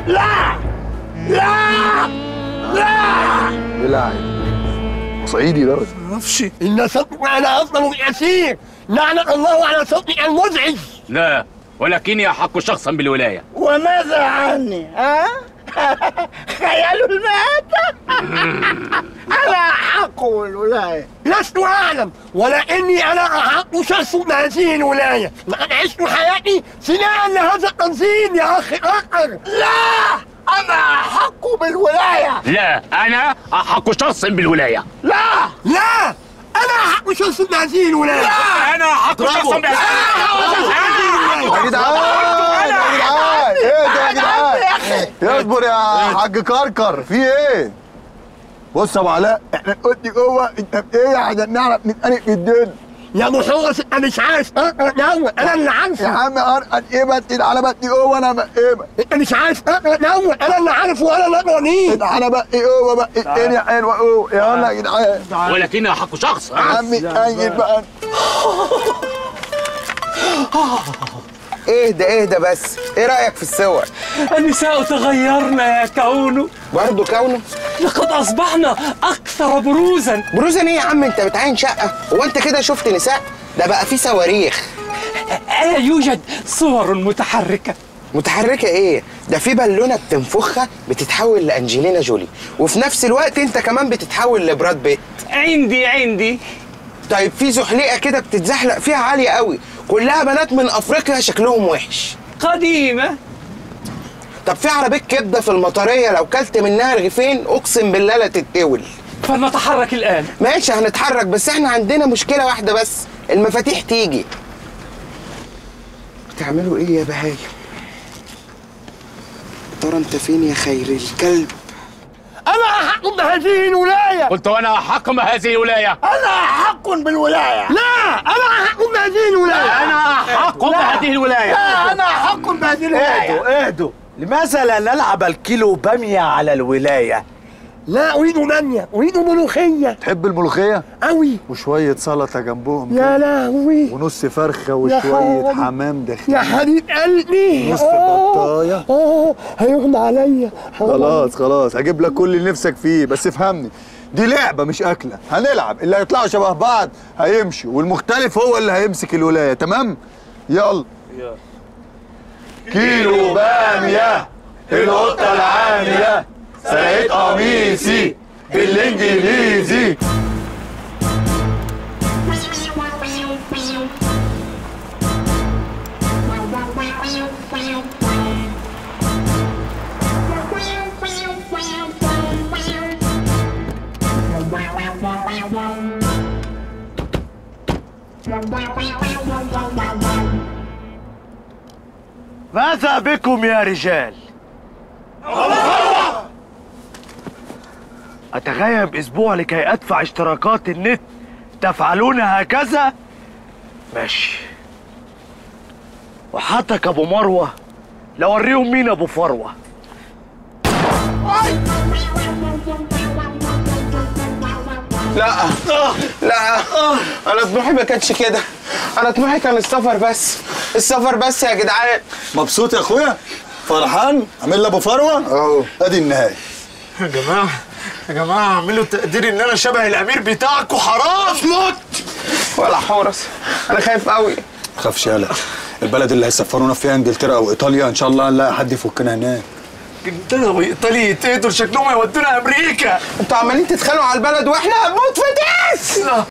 لا لا لا بالله صعيدي ده معرفش ان صوتك على افضل من اسير لعنه الله على صوتك المزعج لا ولكني أحق شخصا بالولاية وماذا عني ها خيال المات انا احق بالولايه لست اعلم ولكني انا احق شخص بهذه الولايه لقد عشت حياتي سناء لهذا التنظيم يا اخي اخر لا انا احق بالولايه لا أنا أحق شخص بالولاية لا لا انا احق شخص بهذه الولايه لا أنا أحق شخص يا جدعان يا جدعان ايه ده يا جدعان اصبر يا حاج كركر في ايه بص يا ابو علاء احنا نقول جوه انت ايه عشان نعرف نتقلق في الدنيا يا ابو حورس انا مش عارف اقرا الاول انا اللي يا عارفه عم ارقد ايه بس على بطني جوه انا بقى ايه بقى انت مش عارف اقرا الاول انا اللي عارفه وانا اللي اقرا مين انا بقى جوه بقى الدنيا حلوه جوه يلا يا جدعان ولكني أحق شخص يا عم اتأيد بقى اهدى اهدى بس ايه رايك في الصور النساء تغيرنا يا كون برضه كونه لقد أصبحنا أكثر بروزا بروزا ايه يا عم انت بتعين شقه هو انت كده شفت نساء ده بقى في صواريخ ألا يوجد صور متحركة متحركه ايه ده في بالونه بتنفخها بتتحول لانجلينا جولي وفي نفس الوقت انت كمان بتتحول لبراد بيت عندي عندي طيب في زحليقه كده بتتزحلق فيها عاليه قوي كلها بنات من افريقيا شكلهم وحش قديمة طب في عربيه كبده في المطريه لو كلت منها رغيفين اقسم بالله لا تتقول فلنتحرك الآن ماشي هنتحرك بس احنا عندنا مشكله واحده بس المفاتيح تيجي بتعملوا ايه يا بهايم ترى انت فين يا خير الكلب انا احق بهذه الولايه قلت وأنا أحق بهذه الولاية انا احق بالولايه لا انا احق بهذه الولايه أنا أحق بهذه الولاية لا انا احق بهذه الولايه اهدوا اهدوا لماذا لا نلعب الكيلو بامية على الولاية؟ لا اريد منيا اريد ملوخيه تحب الملوخيه قوي وشويه سلطه جنبهم يا كده. لهوي ونص فرخه يا وشويه حرام. حمام يا داخلي حبيب قلبي نص آه، بطاية. اه هيغمى عليا خلاص خلاص هجيب لك كل اللي نفسك فيه بس افهمني دي لعبه مش اكله هنلعب اللي هيطلعوا شبه بعض هيمشوا والمختلف هو اللي هيمسك الولايه تمام يلا كيلو باميه القطه العاميه سرقت قميصي بالانجليزي ماذا بكم يا رجال؟ أتغيب أسبوع لكي أدفع اشتراكات النت تفعلون هكذا؟ ماشي وحتك أبو مروة لوريهم مين أبو فروة لا لا انا طموحي ما كانش كده انا طموحي كان السفر بس السفر بس يا جدعان مبسوط يا اخويا فرحان عامل لي ابو فروه اهو ادي النهايه يا جماعة يا جماعة اعملوا تقدير إن أنا شبه الأمير بتاعكم حرام موت ولا حورس انا خايف قوي تخافش يالا البلد اللي هيسفرونا فيها انجلترا او ايطاليا ان شاء الله نلاقي حد يفكنا هناك انجلترا وايطاليا يتقدروا شكلهم هيودونا امريكا انتوا عمالين تتخانقوا على البلد واحنا هنموت في تيس